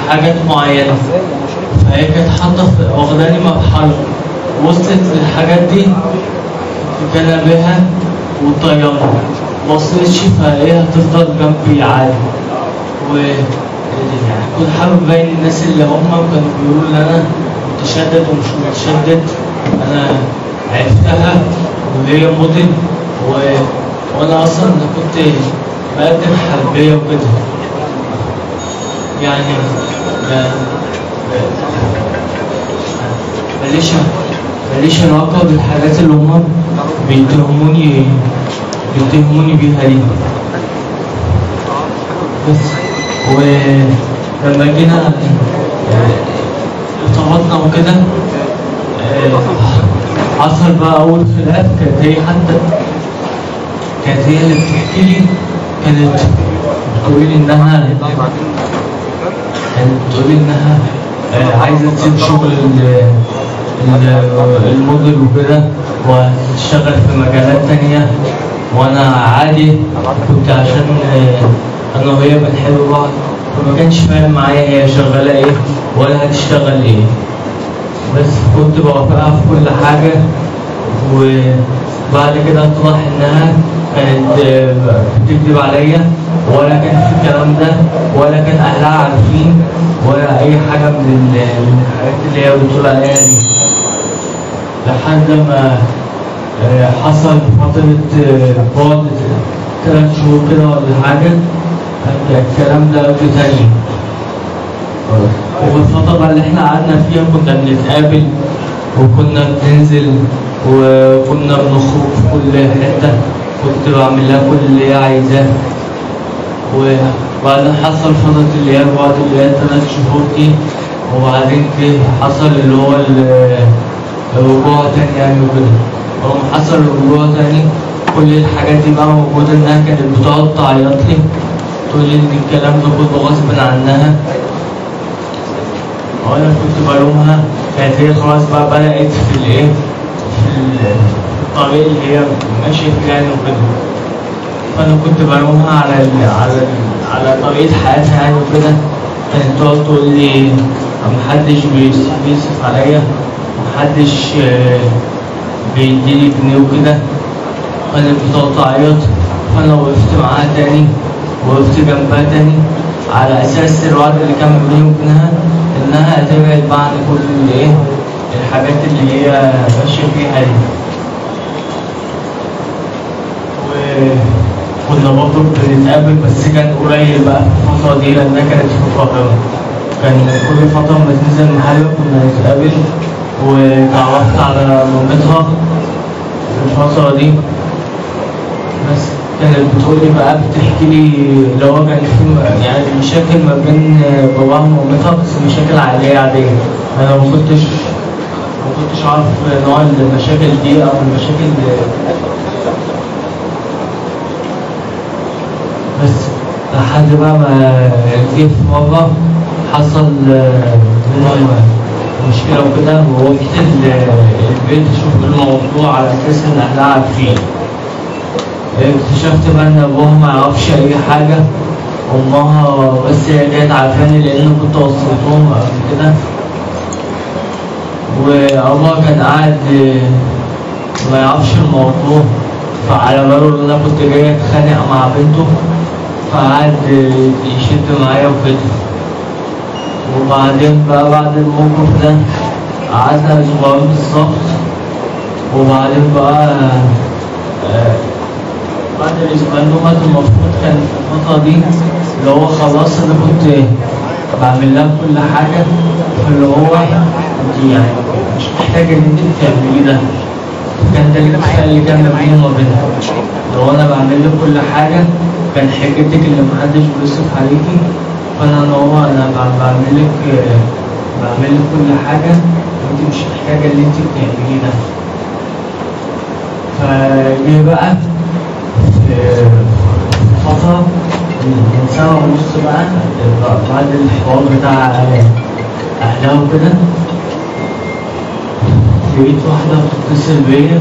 حاجات معينة فهي كانت حاطة في واخداني مرحلة وصلت للحاجات دي في جنبها وطيارة وصلتش فهي هتفضل جنبي عادي و كنت حابب ابين الناس اللي هم كانوا بيقولوا ان انا متشدد ومش متشدد انا عرفتها وهي موديل و... وانا اصلا كنت بقدم حربيه وكده يعني ما- ماليش ماليش علاقه بالحاجات اللي هم بيتهموني بيتهموني بيها دي بس ولما جينا آه، ارتبطنا وكده آه، حصل بقى أول خلاف كانت هي حتى كانت هي اللي بتحكي لي كانت بتقول لي إنها كانت بتقول لي إنها آه، عايزة تسيب شغل ال- ال- الموديل وكده وتشتغل في مجالات تانية وأنا عادي كنت عشان آه، أنا وهي بنحب بعض فما كانش فاهم معايا هي شغالة إيه ولا هتشتغل إيه بس كنت بوافقها في كل حاجة وبعد كده اتضح إنها كانت آه، بتكذب عليا ولا كان في الكلام ده ولا كان أهلها عارفين ولا أي حاجة من ال- من الحاجات اللي هي بتقول عليها دي لحد ما آه، حصل فترة آه، بعد ثلاث شهور كده ولا حاجة كان الكلام ده قبل تاني والفترة بقى اللي احنا قعدنا فيها كنا بنتقابل وكنا بننزل وكنا بنخرج في كل حتة كنت بعمل لها كل اللي هي عايزاه وبعدين حصل فترة اللي هي بعد اللي هي ثلاث شهور دي وبعدين جه حصل اللي هو ال- الرجوع تاني يعني وكده ولما حصل الرجوع تاني كل الحاجات دي بقى موجودة إنها كانت بتقعد تعيط لي تقول لي إن الكلام ده كله غصب عنها وانا كنت بلومها كانت هي خلاص بقى بدأت في الايه في ال- الطريق اللي هي ماشية فيه يعني وكده فانا كنت بلومها على ال على ال على طريقة حياتها يعني وكده كانت تقعد تقول لي محدش بيص- بيصرف عليا محدش آه، بيديلي جنيه وكده كانت بتقعد تعيط فانا وقفت معاها تاني وقفت جنبها تاني على اساس الوعد اللي كان بيني وبينها انها تبعد بقى عن كل الايه الحاجات اللي هي ماشيه فيها دي وكنا برضه بنتقابل بس كان قليل بقى في الفترة دي لأنها كانت في القاهرة كان كل فترة ما تنزل محل كنا نتقابل وتعرفت على مامتها في الفترة دي بس كانت بتقول لي بقى بتحكي لي اللي هو كان في م- يعني مشاكل ما بين باباها ومامتها بس مشاكل عائلية عادية أنا ما كنتش ما كنتش عارف نوع المشاكل دي أو المشاكل بس لحد بقى ما جه في مرة حصل آه، منهم مشكلة وكده ووقت ال- البيت أشوف الموضوع على أساس إن أهلها عارفين اكتشفت بقى ان ابوها ما يعرفش اي حاجه امها بس هي كانت عارفاني لان كنت وصلتهم قبل كده وابوها كان قاعد ما يعرفش الموضوع فعلى باله ان انا كنت جاي اتخانق مع بنته فقعد يشد معايا وكده وبعدين بقى بعد الموقف ده قعدنا اسبوعين بالظبط وبعدين بقى آه، بعد الاسبوعين دول المفروض كان في الفترة دي اللي هو خلاص انا كنت بعمل لها كل حاجة فاللي هو انت يعني مش محتاجة ان انت تعمليه ده كان ده الاتفاق اللي كان ما بيني وما بينها لو انا بعمل لك كل حاجة كان حجتك اللي محدش بيصرف عليكي فانا اللي هو انا ب- بعمل لك بعمل لك كل حاجة وانت مش محتاجة اللي انت بتعمليه ده فجه بقى في فترة من سنة ونص بقى بعد الحوار بتاع أهلها وكده لقيت واحدة بتتصل بيا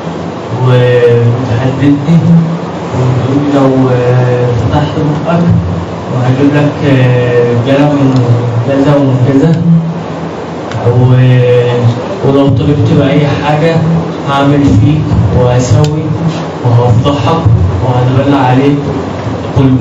وبتهددني وبتقول لي لو فتحت بقك وهجيب لك رجالة من كذا وكذا و... ولو طلبت بأي حاجة هعمل فيك وهسوي وهفضحك وهتبلى عليك كله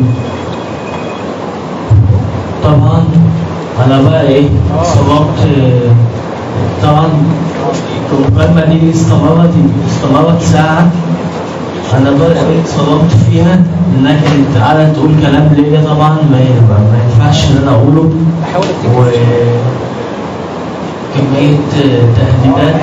طبعا انا بقى ايه صدمت طبعا المكالمة دي استمرت استمرت ساعة انا بقى ايه صدمت فيها انها كانت قاعدة تقول كلام ليا طبعا ما ما ينفعش ان انا اقوله بحاول افتكر و كمية تهديدات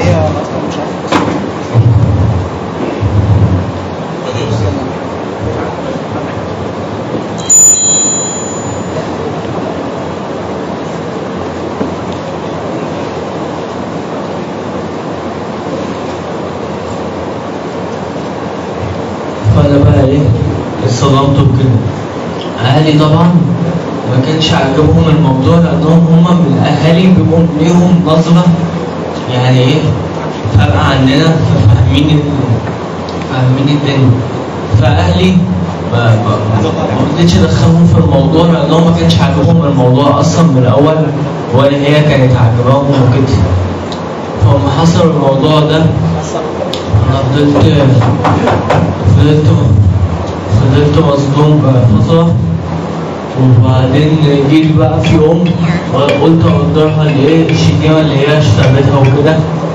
فانا بقى ايه اتصدمت بكده اهلي طبعا ما كانش عاجبهم الموضوع لانهم هم من الاهالي بيبقوا ليهم نظره يعني ايه فارقه عننا فاهمين ال- فاهمين الدنيا فاهلي ما ما ما رضيتش ادخلهم في الموضوع لانهم ما كانش عاجبهم الموضوع اصلا من الاول ولا هي كانت عاجباهم وكده فلما حصل الموضوع ده انا فضلت فضلت فضلت مصدوم بقى فترة وبعدين جيت بقى في يوم قلت اقدرها لايه الشتيمة اللي هي اشتغلتها وكده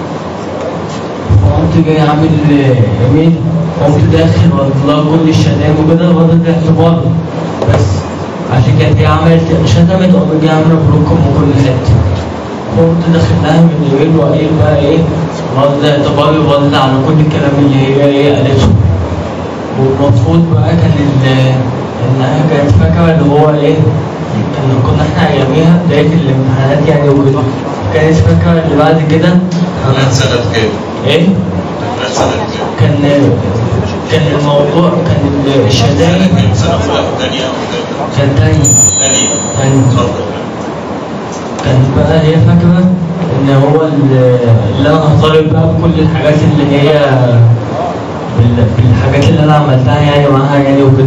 فقمت جاي عامل ايميل قمت داخل والله كل الشتايم وكده واخد الاعتبار بس عشان كانت هي عملت شتمت وقمت جاي عامله بلوك من كل حته قمت داخل لها من ايميل وقايل بقى ايه رد اعتباري ورد على كل الكلام اللي هي ايه قالته والمفروض بقى كان ال- انها كانت فاكره اللي هو ايه كان كنا احنا اياميها بدايه الامتحانات يعني وكده كانت فاكره اللي بعد كده كانت سنة كام؟ ايه كانت سنة كام؟ كان كان الموضوع كان الشتايم كانت سنة أولى ثانية أو ثالثة؟ كان تاني ثانية تاني اتفضل كان بقى هي فاكرة إن هو ال- اللي أنا هطالب بقى بكل الحاجات اللي هي بال- بالحاجات اللي أنا عملتها يعني معاها يعني وكده.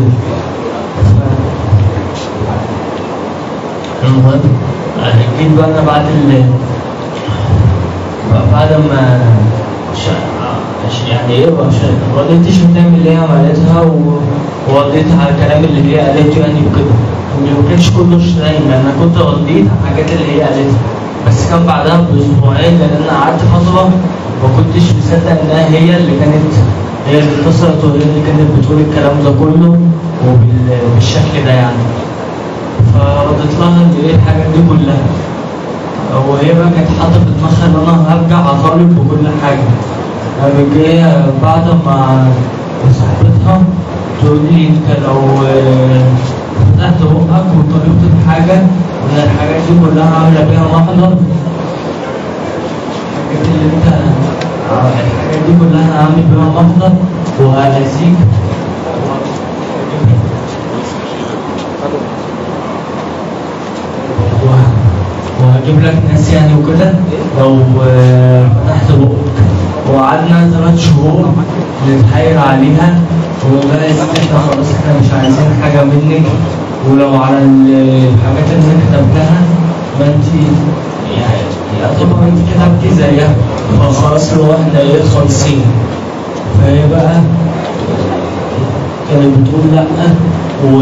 ف- المهم جيت بقى أنا بعد ال بعد ما ش- ش- يعني إيه بقى ش- رديت شتايم اللي هي عملتها و- ورديت على الكلام اللي هي قالته يعني وكده. ما كانش كله شتايم يعني انا كنت رديت على الحاجات اللي هي قالتها بس كان بعدها باسبوعين لان انا قعدت فتره ما كنتش مصدق انها هي اللي كانت هي اللي اتصلت وهي اللي كانت بتقول الكلام ده كله وبالشكل ده يعني فرديت لها ان ايه الحاجات دي كلها وهي بقى كانت حاطه في دماغها ان انا هرجع اطالب بكل حاجه قامت جايه بعد ما صاحبتها تقول لي انت لو آه، فتحت بقك وطلبت بحاجه وان الحاجات دي كلها عامله بيها محضر الحاجات اللي انت آه، الحاجات دي كلها عامل بيها محضر وهأذيك و- وهجيب لك ناس يعني وكده لو آه، فتحت بقك وقعدنا ثلاث شهور نتحايل عليها ونقول لها يا ستي احنا خلاص احنا مش عايزين حاجه منك ولو على ال- الحاجات اللي انا كتبتها ما انت يعني يعتبر انت كتبتي زيها فخلاص لو احنا ايه خالصين فهي بقى كانت بتقول لا و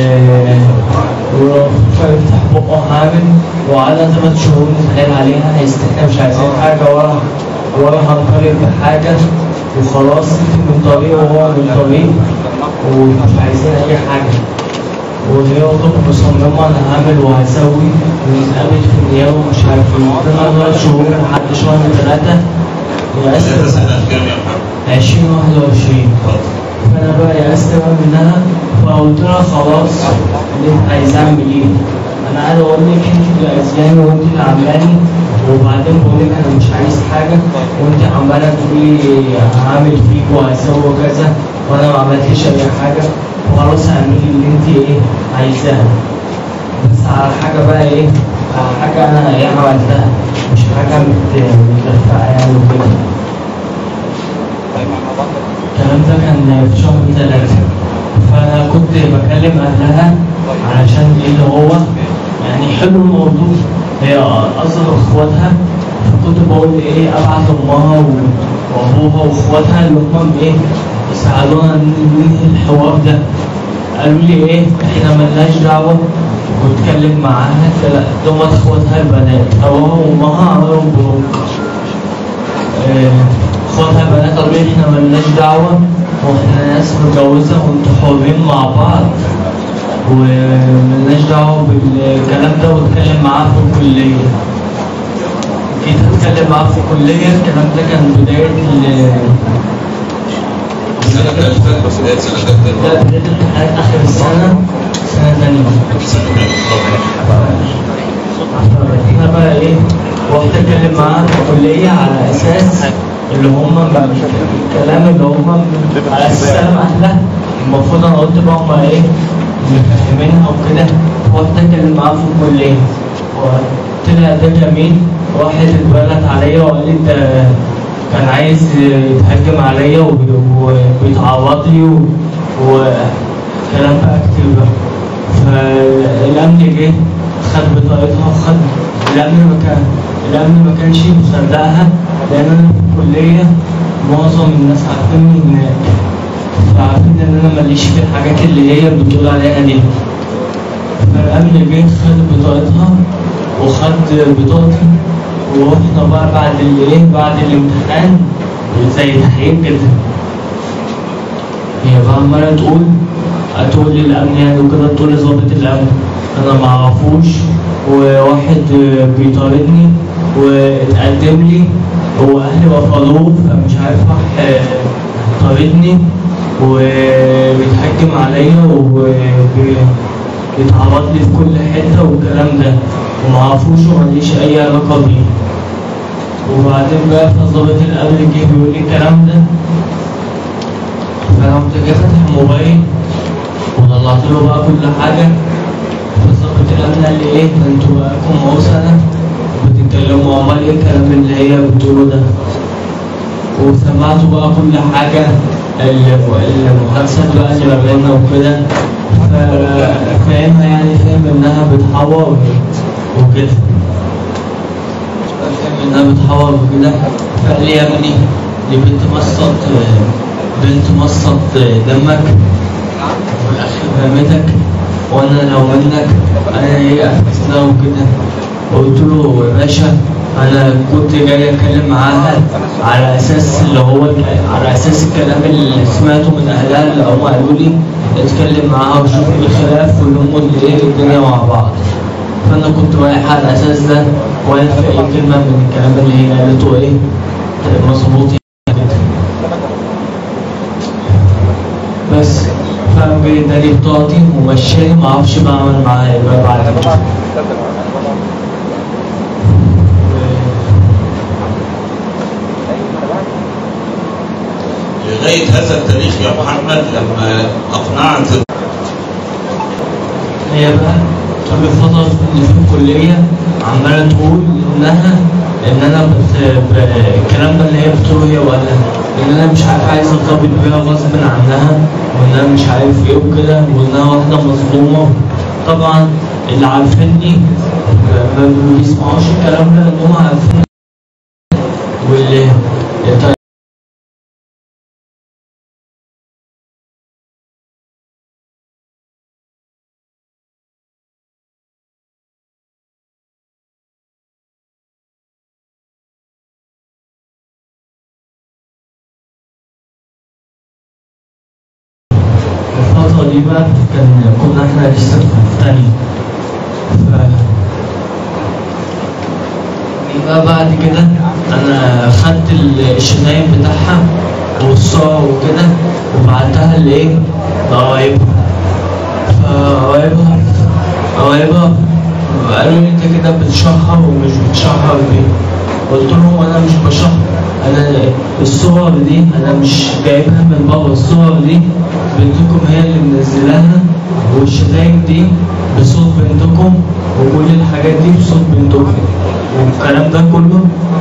ولو فيفتح بقه هعمل وقعدنا ثلاث شهور نتحايل عليها احنا مش عايزين حاجه ولا ولا هنطالب بحاجه وخلاص انت من طريق وهو من طريق ومش عايزين اي حاجه وهي برضه مصممه انا هعمل وهسوي ونتقابل في النيابه ومش عارف ايه قعدنا ثلاث شهور لحد شهر ثلاثه ثلاثة يأست سنة كام يا محمد؟ 2021 اتفضل فانا بقى يأست بقى منها فقلت لها خلاص اللي انت عايز اعمل ايه؟ انا قاعد اقول لك انت اللي عايزاني وانت اللي عاملاني وبعدين بقول لك انا مش عايز حاجه وانت عماله تقولي هعمل فيك وهسوي كذا وانا ما عملتش اي حاجه وخلاص اعملي اللي انت ايه عايزاها بس على حاجه بقى ايه؟ على حاجه انا ايه عملتها مش حاجه مت- متدفعه يعني وكده الكلام ده كان في شهر ثلاثة فأنا كنت بكلم أهلها علشان إيه اللي هو يعني حلو الموضوع هي اصغر اخواتها فكنت بقول ايه ابعت امها و- وابوها واخواتها اللي هم ايه يساعدونا ننهي الحوار ده قالوا لي ايه احنا ملناش دعوه واتكلم معاها كده دول اخواتها البنات ابوها وامها عملوا بروك آه، اخواتها البنات قالوا لي احنا ملناش دعوه واحنا ناس متجوزه وانتوا حرين مع بعض وملناش دعوه بالكلام ده واتكلم معاه في الكليه جيت اتكلم معاه في الكليه الكلام ده كان بدايه ال السنة الثالثة بداية سنة ثالثة ده بدايه الامتحانات اخر السنه سنه ثانيه السنة الثالثة احنا بقى ايه رحت اتكلم معاها في الكليه على اساس اللي هم الكلام اللي هم على اساس كلام اهلها المفروض انا قلت بقى هم ايه مفهمينها وكده رحت اتكلم معاها في الكليه وطلع ده جميل واحد اتبلت عليا وقال لي ده كان عايز يتهجم عليا وبي- وبيتعرض لي و- وكلام بقى كتير بقى فالامن جه خد بطاقتها وخد الامن ما كان الامن ما كانش مصدقها لان انا في الكليه معظم الناس عارفيني هناك فعارفين ان انا ماليش في الحاجات اللي هي بتقول عليها دي فالامن جه خد بطاقتها وخد بطاقتي ورحنا بقى بعد الايه بعد الامتحان زي تحقيق كده هي بقى عمالة تقول هتقول لي الأمن يعني وكده تقول لي ظابط الأمن أنا معرفوش وواحد بيطاردني واتقدم لي وأهلي رفضوه فمش عارف راح طاردني وبيتحكم عليا وبيتعرض لي في كل حتة والكلام ده ومعرفوش ومليش أي علاقة بيه وبعدين بقى فظابط الأمن جه بيقول لي الكلام ده فانا قمت جاي فاتح الموبايل وطلعت له بقى كل حاجه فظابط الامن قال لي ايه ده انتوا بقالكم اهو سنه بتتكلموا امال ايه الكلام اللي هي بتقوله ده وسمعته بقى كل حاجه ال- المحادثات بقى اللي ما بيننا وكده ف- فاهمها يعني فاهم انها بتحور وكده فاهم انها بتحور وكده فقال لي يا ابني دي بنت مصت بنت مصت دمك وفي الاخر فهمتك وانا لو منك انا هي افسنا وكده قلت له يا باشا انا كنت جاي اتكلم معاها على اساس اللي هو الك- على اساس الكلام اللي سمعته من اهلها اللي هم قالوا لي اتكلم معاها وشوف الخلاف والامور اللي ايه الدنيا مع بعض فانا كنت رايح على الاساس ده واقف في اي كلمه من الكلام اللي هي قالته ايه مظبوط كده بس فقام جاي اداني بطاقتي ومشاني معرفش بقى عمل معايا ايه بقى بعد كده لغاية هذا التاريخ يا محمد لما أقنعت هي بقى طب الفترة اللي في الكلية عمالة تقول إنها إن أنا بت... ب... الكلام ده اللي هي بتقوله هي وقالها إن أنا مش عارف عايز أرتبط بيها غصب عنها وإن أنا مش عارف إيه وكده وإنها واحدة مظلومة طبعا اللي عارفيني ما ما بيسمعوش الكلام ده لأن هم عارفين واللي الفترة دي بقى كان كنا احنا لسه في تانية ف بقى بعد كده انا خدت ال- الشتايم بتاعها والصور وكده وبعتها لايه؟ لقرايبها فقرايبها قرايبها قالوا لي انت كده بتشهر ومش بتشهر ليه؟ قلت لهم انا مش بشهر انا الصور دي انا مش جايبها من بره الصور دي بنتكم هي اللي منزلاها والشتايم دي بصوت بنتكم وكل الحاجات دي بصوت بنتكم والكلام ده كله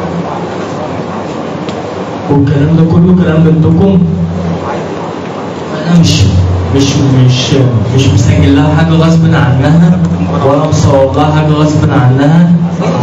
والكلام ده كله كلام بنتكم انا مش مش مش مش مسجل لها حاجه غصب عنها ولا مصور لها حاجه غصب عنها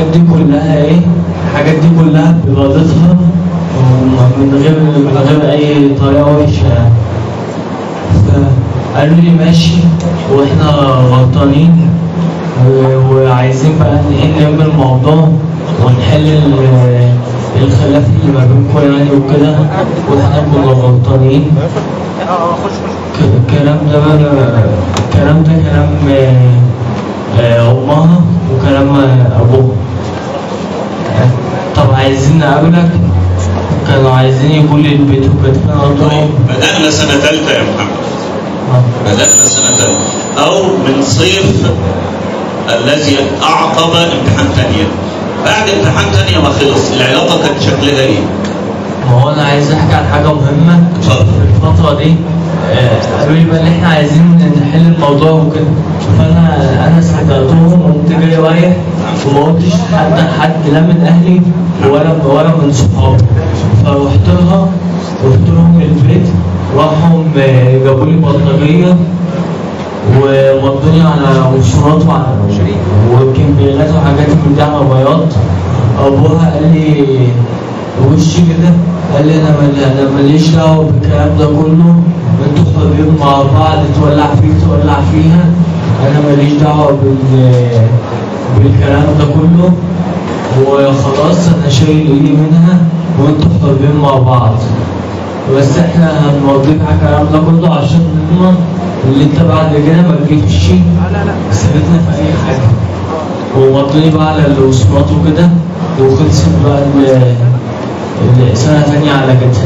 دي كلها ايه الحاجات دي كلها بإرادتها ومن غير من غير أي طريقة وحشة يعني فقالوا لي ماشي واحنا غلطانين و- وعايزين بقى ن- نلم الموضوع ونحل ال- الخلاف اللي ما بينكم يعني وكده واحنا كنا غلطانين ك- الكلام ده بقى الكلام ده كلام آه، آه، أمها وكلام آه، أبوها طب عايزين نقابلك كانوا عايزين يقول لي البيت وكده فأنا قلت طيب لهم بدأنا سنة ثالثة يا محمد آه. بدأنا سنة ثالثة أو من صيف الذي أعقب امتحان ثانية بعد امتحان ثانية ما خلص العلاقة كانت شكلها إيه؟ ما هو انا عايز احكي عن حاجه مهمه اتفضل. في الفتره دي آه، قالوا لي بقى ان احنا عايزين نحل الموضوع وكده فانا انا صدقتهم وقمت جاي رايح وما قلتش حد حد لا من اهلي ولا ولا من صحابي فرحت لها رحت لهم البيت راحوا آه، جابوا لي بطاريه وودوني على وصولات وعلى وكمبيالات وحاجات من دي على بياض ابوها قال لي وشي كده قال لي انا مال- انا ماليش دعوه بالكلام ده كله انتوا حرين مع بعض تولع فيك تولع فيها انا ماليش دعوه بال بالكلام ده كله وخلاص انا شايل ايدي منها وانتوا حرين مع بعض بس احنا هنوضيك على الكلام ده كله عشان نضمن اللي انت بعد كده ما تجيبش سيرتنا في اي حاجه ومضوني بقى على الوصولات وكده وخلصت بقى ال- السنه تانية على كده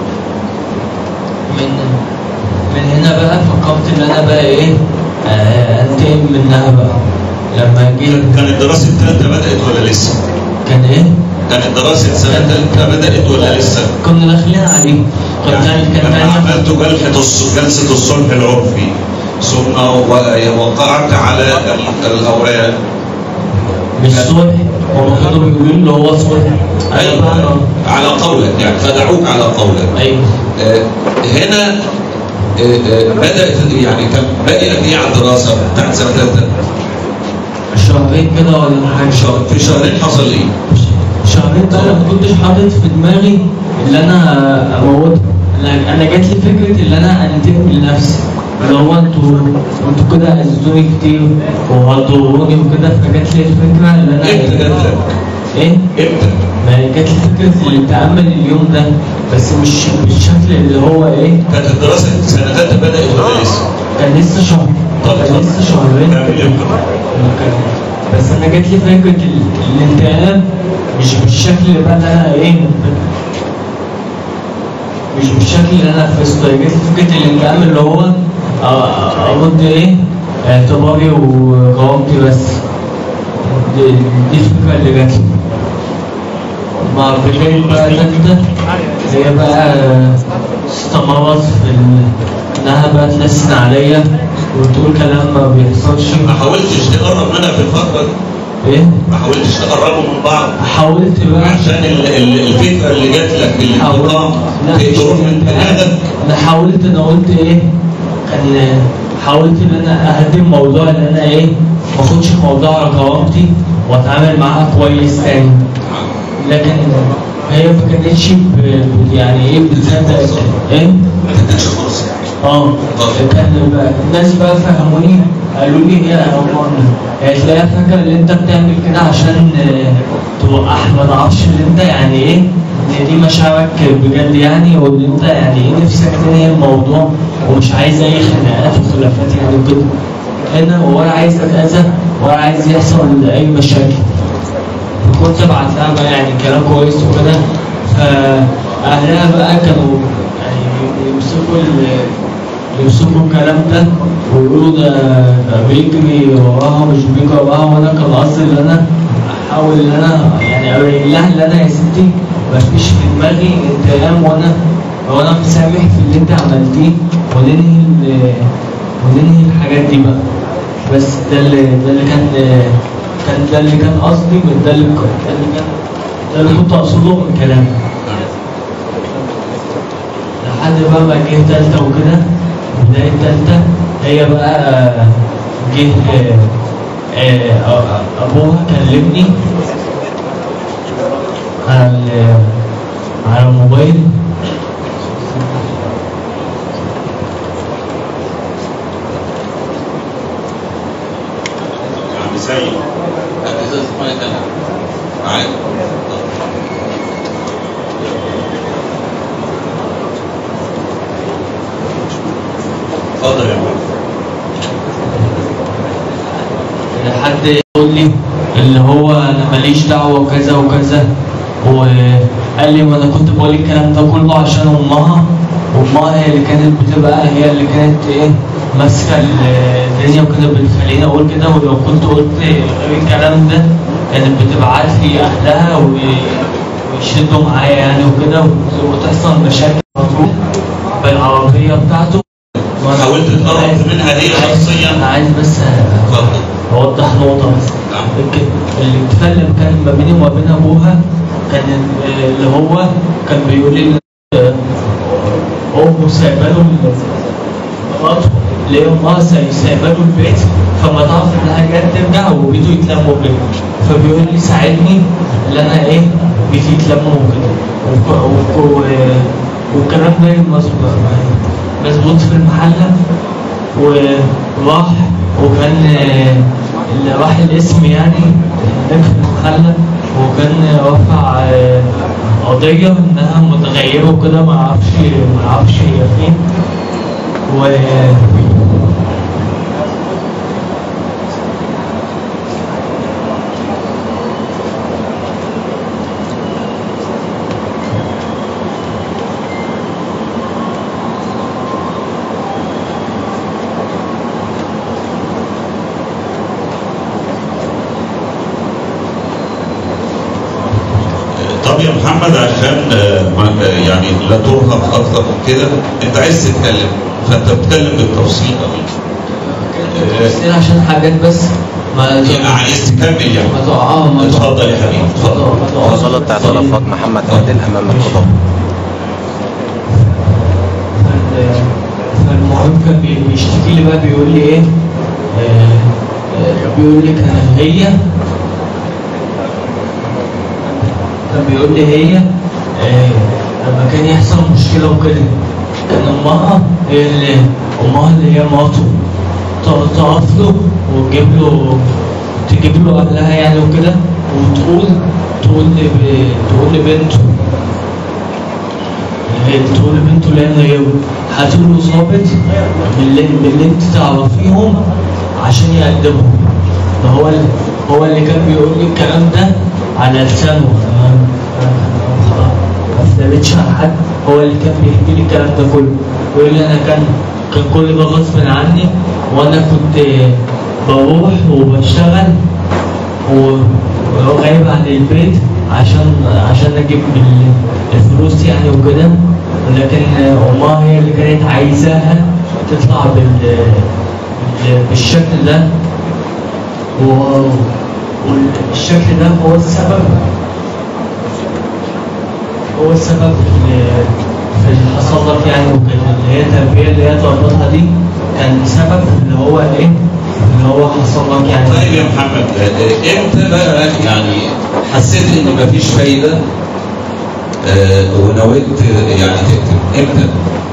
من من هنا بقى فكرت ان انا بقى ايه آه، انتقم منها بقى لما جيت كانت دراسة ثالثة بدأت ولا لسه؟ كان ايه كانت دراسة سنة ثالثة بدأت ولا لسه؟ كنا داخلين عليه كان تاني كان لما تاني عملت جلسة الص- جلسة الصلح العرفي ثم و- وقعت على ال- الأوراق مش صلح هما كانوا بيقولوا لي هو صلح انا بقى أيوة على قولك يعني فدعوك على قولك ايوه آه، هنا آه، آه، بدأت يعني كان باقي قد إيه على الدراسة بتاعت سنة ثالثة؟ شهرين كده ولا حاجه شهر- في شهرين حصل إيه؟ شهرين ده انا ما كنتش حاطط في دماغي اللي انا اموت انا انا جات لي فكره اللي انا انتقم لنفسي اللي هو انتوا انتوا كده اذوني كتير وهتضروني وكده فجات لي الفكره اللي انا إمتى جات لك؟ ايه؟ إمتى؟ ما هي جات لي فكره الانتقام من اليوم ده بس مش بالشكل اللي هو ايه كانت الدراسة سنة ثالثة بدأت ولا لسه؟ كان لسه شهر طب كان لسه شهرين تعمل إيه بكرة؟ كان- بس انا جات لي فكره ال- الانتقام مش بالشكل اللي بقى اللي انا ايه مش بالشكل اللي انا نفذته هي جات لي فكره الانتقام اللي هو آه، ارد ايه اعتباري وقوامتي بس دي, دي الفكره اللي جات لي مع بدايه بقى تالتة هي بقى استمرت في ال... انها بقى تلسن عليا وتقول كلام ما بيحصلش ما حاولتش تقرب منها في الفترة دي؟ ايه ما حاولتش تقربوا من بعض حاولت بقى عشان ال- ال- الفكرة اللي جات لك الانتقام لا مش تروح من دماغك انا حاولت انا قلت ايه كان حاولت ان انا اهدي الموضوع ان انا ايه ما اخدش الموضوع على كرامتي واتعامل معاها كويس تاني لكن هي ما كانتش ب- ب- يعني ايه بتصدق ايه ما تديكش فرصة اه كان بقى الناس بقى فهموني قالوا لي يا عمر هي تلاقيها فاكره ان انت بتعمل كده عشان آه، توقعها ما تعرفش ان انت يعني ايه ان دي مشاعرك بجد يعني وان انت يعني ايه نفسك تنهي الموضوع ومش عايز اي خناقات وخلافات يعني وكده هنا ولا عايز اتاذى ولا عايز يحصل اي مشاكل كنت ابعت لها بقى يعني كلام كويس وكده فاهلها بقى كانوا يعني يمسكوا ال- يمسكوا الكلام ده ويقولوا ده ده بيجري وراها مش بيجري وراها وانا كان قصدي ان انا احاول ان انا يعني ابين لها ان انا يا ستي مفيش في دماغي انتقام وانا وانا مسامح في اللي انت عملتيه وننهي ال- وننهي الحاجات دي بقى بس ده اللي ده اللي كان كان ده اللي كان قصدي من ده اللي ده اللي كان ده اللي كنت اقصده من كلامي لحد بقى ما جه تالتة وكده بداية تالتة هي بقى جه آه، آه، أبوها كلمني على ال- على الموبايل عم سيد ازازة مية تانية معاك اتفضل يا محمد حد يقول لي اللي هو انا ماليش دعوه وكذا وكذا وقال لي ما انا كنت بقول الكلام ده كله عشان امها وامها هي اللي كانت بتبقى هي اللي كانت ايه ماسكه الدنيا وكانت بتخليني اقول كده ولو كنت قلت غير الكلام ده كانت بتبعت لي اهلها وي- ويشدوا معايا يعني وكده وتحصل مشاكل على طول بالعربيه بتاعته وأنا حاولت تقرب عايز- منها هي عايز- شخصياً؟ انا عايز بس اتفضل اوضح نقطه بس نعم. الك- الاتفاق اللي كان ما بيني وما بين ابوها كان ال- اللي هو كان بيقول لي آه، امه سايبه له ال- مراته اللي هي امها ساي- سايبه له البيت فما تعرف انها جايه ترجع وبيته يتلموا كده فبيقول لي ساعدني ان انا ايه بيتي يتلموا وكده وك- وك- و- والكلام ده مظبوط مظبوط في المحله وراح وكان آه، اللي راح الاسم يعني هناك في المحلة وكان رفع آه، قضية إنها متغيرة وكده ما أعرفش ما أعرفش هي فين و طب يا محمد عشان آه، ما- آه، يعني لا ترهق اكتر من كده انت عايز تتكلم فانت بتتكلم بالتفصيل قوي كتير عشان حاجات بس ما يعني عايز تكمل يعني ما تقع اه ما تقع- اتفضل يا حبيبي اتفضل ما تقعش. وصلت اعترافات محمد عادل امام القضاء فال- فالمهم كان بي- بيشتكي لي بقى بيقول لي ايه آه، آه، بيقول لي كان هي كان بيقول لي هي آه، لما كان يحصل مشكلة وكده كان أمها هي اللي أمها اللي هي مراته ت- تقف له وتجيب له تجيب له أهلها يعني وكده وتقول تقول لب- تقول لبنته هي تقول لبنته لان غيره هاتوا له ظابط من اللي, من اللي انت تعرفيهم عشان يقدمهم ما هو ال- هو اللي كان بيقول لي الكلام ده على لسانه أنا- أنا ما افتريتش على حد هو اللي كان بيحكي لي الكلام ده كله بيقول لي انا كان كان كل ده غصب عني وانا كنت بروح وبشتغل و- وغايب عن البيت عشان عشان اجيب ال- الفلوس يعني وكده لكن امها هي اللي كانت عايزاها تطلع بال بال- بالشكل ده و- والشكل ده هو السبب هو السبب في في اللي حصل لك يعني وكده اللي هي التربيه اللي هي طلبتها دي كان سبب اللي هو ايه اللي هو حصل لك يعني طيب يا محمد آه، امتى بقى يعني حسيت ان مفيش فايده آه، ونويت آه، يعني تكتب امتى؟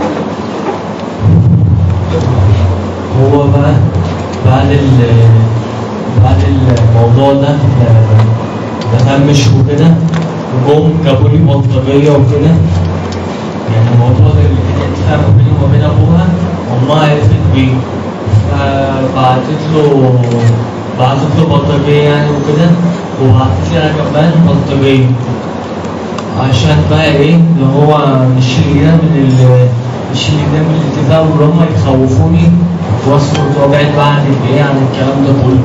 هو بقى بعد ال بعد الموضوع ده آه، ما تمش وكده وجم جابوا لي بطارية وكده يعني الموضوع ده اللي كان اتفاق ما بيني وما بين ابوها امها عرفت بيه فبعتت له بعتت له بطارية يعني وكده وبعتت لي انا كمان بطارية عشان بقى ايه اللي هو نشيل ده من ال نشيل ده من الاتفاق واللي هم يخوفوني واصبر وابعد بقى عن الايه عن الكلام ده كله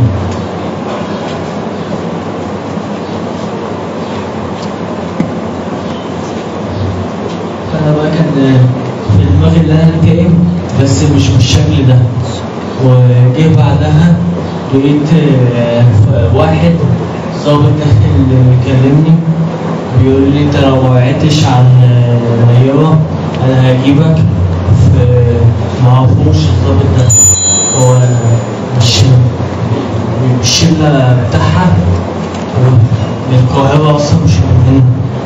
فانا بقى كان في دماغي ان انا انتقم بس مش بالشكل ده وجه بعدها لقيت آه، ف- واحد ظابط داخل يكلمني بيقول لي انت لو ما وعدتش عن آه، نيرة انا هجيبك في معرفوش الظابط ده هو مش مش الشلة بتاعها من القاهرة أصلا مش من هنا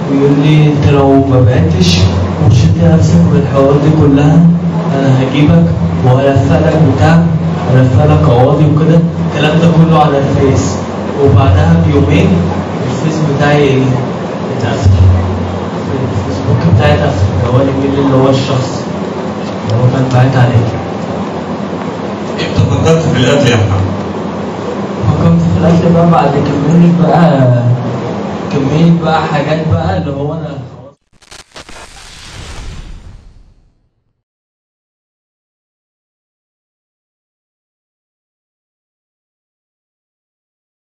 ويقول لي انت لو ما بعتش وشلت نفسك من الحوارات دي كلها انا هجيبك وهلفلك بتاع هلفلك قواضي وكده الكلام ده كله على الفيس وبعدها بيومين الفيس بتاعي اتقفل الفيسبوك بتاعي اتقفل اللي هو الايميل اللي هو الشخص اللي هو كان باعت عليه انت فكرت في القتل يا محمد فكرت في الاكل بقى بعد كمية بقى كمية بقى حاجات بقى اللي هو انا